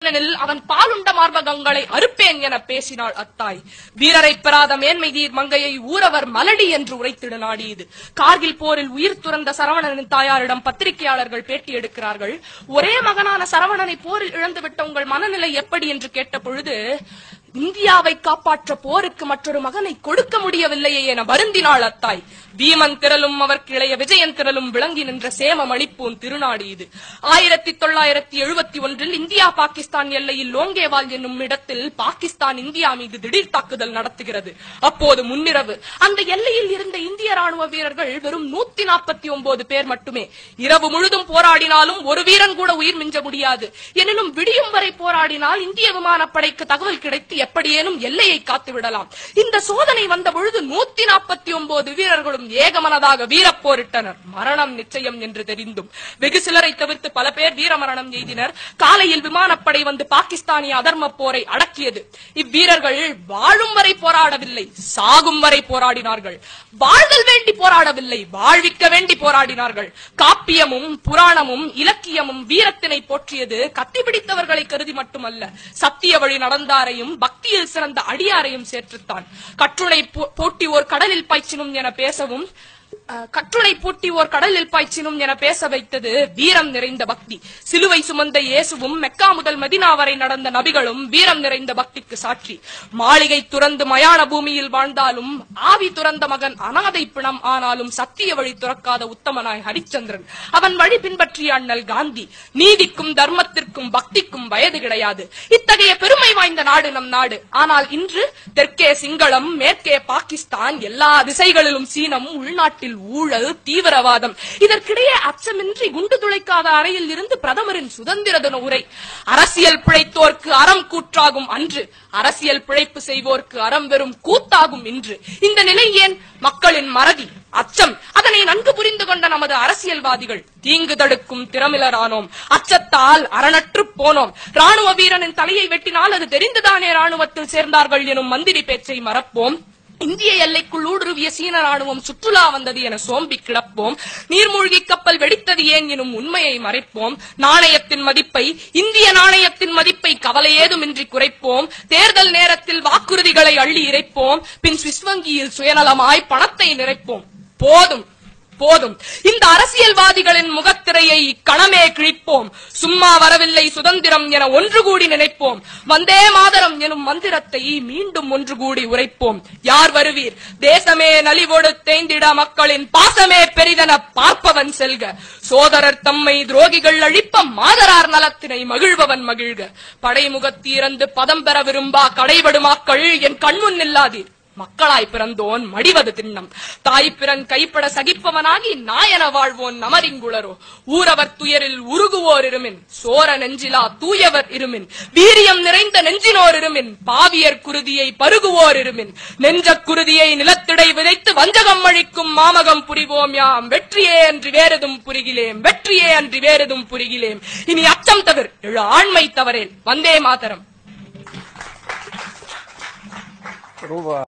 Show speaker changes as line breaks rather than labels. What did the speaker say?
ஏனெனில் அவன் பாலுண்ட மார்பகங்களை அறுப்பேன் என பேசினாள் அத்தாய் வீரரை பெறாத மேன்மை தீர் மங்கையை ஊரவர் மலடி என்று உரைத்திட நாடியது கார்கில் போரில் உயிர் துறந்த சரவணனின் தாயாரிடம் பத்திரிகையாளர்கள் பேட்டி எடுக்கிறார்கள் ஒரே மகனான சரவணனை போரில் இழந்துவிட்ட உங்கள் மனநிலை எப்படி என்று கேட்ட பொழுது இந்தியாவை காப்பாற்ற போருக்கு மற்றொரு மகனை கொடுக்க முடியவில்லையே என வருந்தினாள் அத்தாய் வீமன் திரளும் அவர்க்கு இளைய விஜயன் திரளும் விளங்கி நின்ற சேம மணிப்பூன் திருநாடு இது ஆயிரத்தி தொள்ளாயிரத்தி எழுபத்தி ஒன்றில் இந்தியா பாகிஸ்தான் எல்லையில் லோங்கேவால் என்னும் இடத்தில் பாகிஸ்தான் இந்தியா மீது திடீர் தாக்குதல் நடத்துகிறது அப்போது முன்னிரவு அந்த எல்லையில் இருந்த இந்திய ராணுவ வீரர்கள் வெறும் நூத்தி நாற்பத்தி ஒன்பது பேர் மட்டுமே இரவு முழுதும் போராடினாலும் ஒரு வீரன் கூட உயிர் மிஞ்ச முடியாது எனினும் விடியும் வரை போராடினால் இந்திய விமானப்படைக்கு தகவல் கிடைத்து எப்படியேனும் எல்லையை காத்து விடலாம் இந்த சோதனை வந்த பொழுது நூத்தி நாற்பத்தி ஒன்பது வீரர்களும் ஏகமனதாக வீரப்போரிட்டனர் மரணம் நிச்சயம் என்று தெரிந்தும் வெகு சிலரை தவிர்த்து பல பேர் வீரமரணம் எய்தினர் காலையில் விமானப்படை வந்து பாகிஸ்தானிய அதர்ம போரை அடக்கியது இவ்வீரர்கள் வாழும் வரை போராடவில்லை சாகும் வரை போராடினார்கள் வாழ்தல் வேண்டி போராடவில்லை வாழ்விக்க வேண்டி போராடினார்கள் காப்பியமும் புராணமும் இலக்கியமும் வீரத்தினை போற்றியது கத்தி பிடித்தவர்களை கருதி மட்டுமல்ல சத்திய வழி நடந்தாரையும் பக்தியில் சிறந்த அடியாரையும் சேர்த்துத்தான் கற்றுணை பூ- பூட்டி ஓர் கடலில் பாய்ச்சினும் என பேசவும் அஹ், கற்றுணை பூட்டி ஓர் கடலில் பாய்ச்சினும் என பேச வைத்தது வீரம் நிறைந்த பக்தி சிலுவை சுமந்த இயேசுவும் மெக்கா முதல் மதினா வரை நடந்த நபிகளும் வீரம் நிறைந்த பக்திக்கு சாட்சி மாளிகை துறந்து மயான பூமியில் வாழ்ந்தாலும் ஆவி துறந்த மகன் அனாதை பிணம் ஆனாலும் சத்திய வழி துறக்காத உத்தமனாய் ஹரிச்சந்திரன் அவன் வழி பின்பற்றிய அண்ணல் காந்தி நீதிக்கும் தர்மத்திற்கும் பக்திக்கும் வயது கிடையாது இத்தகைய பெருமை வாய்ந்த நாடு நம் நாடு ஆனால் இன்று தெற்கே சிங்களம் மேற்கே பாகிஸ்தான் எல்லா திசைகளிலும் சீனம் உள்நாட்டில் ஊழல் தீவிரவாதம் இதற்கிடையே அச்சமின்றி குண்டு துளைக்காத அறையில் இருந்து பிரதமரின் சுதந்திர தின உரை அரசியல் பிழைத்தோர்க்கு அறம் கூற்றாகும் அன்று அரசியல் பிழைப்பு செய்வோர்க்கு அறம் வெறும் கூத்தாகும் இன்று இந்த நிலை ஏன் மக்களின் மறதி அச்சம் அதனை நன்கு புரிந்து கொண்ட நமது அரசியல்வாதிகள் தீங்கு தடுக்கும் திறமிலரானோம் அச்சத்தால் அரணற்று போனோம் ராணுவ வீரனின் தலையை வெட்டினால் அது தெரிந்துதானே ராணுவத்தில் சேர்ந்தார்கள் எனும் மந்திரி பேச்சை மறப்போம் இந்திய எல்லைக்குள் ஊடுருவிய சீன ராணுவம் சுற்றுலா வந்தது என சோம்பி கிடப்போம் நீர்மூழ்கி கப்பல் வெடித்தது ஏன் எனும் உண்மையை மறைப்போம் நாணயத்தின் மதிப்பை இந்திய நாணயத்தின் மதிப்பை கவலையேதுமின்றி குறைப்போம் தேர்தல் நேரத்தில் வாக்குறுதிகளை அள்ளி இறைப்போம் பின் சுவிஸ் வங்கியில் சுயநலமாய் பணத்தை நிறைப்போம் போதும் போதும் இந்த அரசியல்வாதிகளின் முகத்திரையை இக்கணமே கிழிப்போம் சும்மா வரவில்லை சுதந்திரம் என ஒன்று கூடி நினைப்போம் வந்தே மாதரம் எனும் மந்திரத்தை மீண்டும் ஒன்று கூடி உரைப்போம் யார் வருவீர் தேசமே நலிவோடு தேய்ந்திட மக்களின் பாசமே பெரிதென பார்ப்பவன் செல்க சோதரர் தம்மை துரோகிகள் அழிப்ப மாதரார் நலத்தினை மகிழ்பவன் மகிழ்க படைமுகத்தீரந்து பதம் பெற விரும்பா கடைபடுமாக்கள் என் கண்முன் நில்லாதீர் மக்களாய் பிறந்தோன் மடிவது திண்ணம் தாய் பிறன் கைப்பட சகிப்பவனாகி நாயன வாழ்வோன் நமரிங்குளரோ ஊரவர் துயரில் உருகுவோர் இருமின் சோர நெஞ்சிலா தூயவர் இருமின் வீரியம் நிறைந்த நெஞ்சினோர் இருமின் பாவியர் குருதியை பருகுவோர் இருமின் நெஞ்ச குருதியை நிலத்திடை விதைத்து வஞ்சகம் அழிக்கும் மாமகம் புரிவோம் யாம் வெற்றியே அன்றி வேறெதும் புரிகிலேம் வெற்றியே அன்றி வேறெதும் புரிகிலேம் இனி அச்சம் தவிர எழு ஆண்மை தவறேன் வந்தே மாதரம்
ரூபா